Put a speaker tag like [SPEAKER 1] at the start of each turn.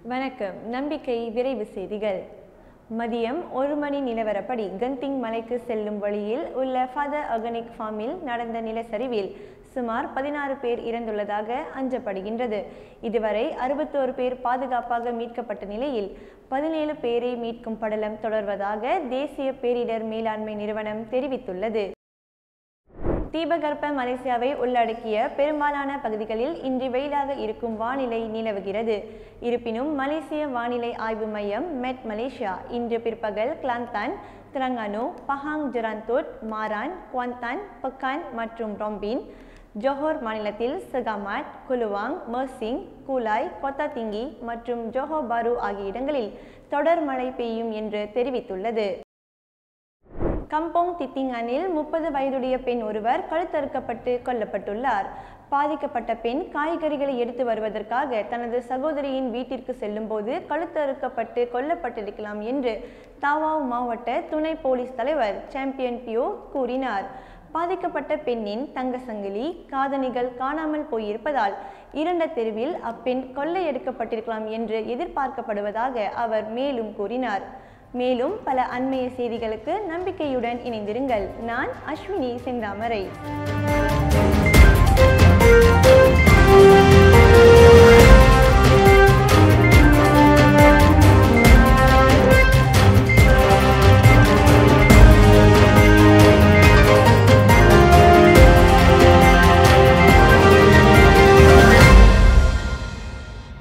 [SPEAKER 1] வணக்கம் நம்பிக்கை விரைவு செய்திகள் மதியம் ஒரு மணி நிலவரப்படி கந்திங் மலைக்கு செல்லும் வழியில் உள்ள ஃபதர் ஆர்கானிக் ஃபார்மில் நடந்த நிலச்சரிவில் சுமார் பதினாறு பேர் இறந்துள்ளதாக அஞ்சப்படுகின்றது இதுவரை அறுபத்தோரு பேர் பாதுகாப்பாக மீட்கப்பட்ட நிலையில் பதினேழு பேரை மீட்கும் படலம் தொடர்வதாக தேசிய பேரிடர் மேலாண்மை நிறுவனம் தெரிவித்துள்ளது தீபகற்ப மலேசியாவை உள்ளடக்கிய பெரும்பாலான பகுதிகளில் இன்று வெயிலாக இருக்கும் வானிலை நிலவுகிறது இருப்பினும் மலேசிய வானிலை ஆய்வு மையம் மெட் மலேசியா இன்று பிற்பகல் Kelantan Terengganu Pahang Jerantut Maran Kuantan Pekan மற்றும் ரொம்பின் ஜோஹோர் மாநிலத்தில் சகாமாட் குலுவாங் மர்சிங் கூலாய் கொத்தாதிங்கி மற்றும் ஜோஹோ பாரு ஆகிய இடங்களில் தொடர் மழை பெய்யும் என்று தெரிவித்துள்ளது கம்போங் தித்திங்கானில் முப்பது வயதுடைய பெண் ஒருவர் கழுத்தறுக்கப்பட்டு கொல்லப்பட்டுள்ளார் பாதிக்கப்பட்ட பெண் காய்கறிகளை எடுத்து வருவதற்காக தனது சகோதரியின் வீட்டிற்கு செல்லும்போது கழுத்தறுக்கப்பட்டு கொல்லப்பட்டிருக்கலாம் என்று தாவாவ் மாவட்ட துணை போலீஸ் தலைவர் சாம்பியன் பியோ கூறினார் பாதிக்கப்பட்ட பெண்ணின் தங்க சங்கிலி காதணிகள் காணாமல் போயிருப்பதால் இரண்ட தெருவில் அப்பெண் கொள்ளையடிக்கப்பட்டிருக்கலாம் என்று எதிர்பார்க்கப்படுவதாக அவர் மேலும் கூறினார் மேலும் பல அண்மைய செய்திகளுக்கு நம்பிக்கையுடன் இணைந்திருங்கள் நான் அஸ்வினி செந்தாமரை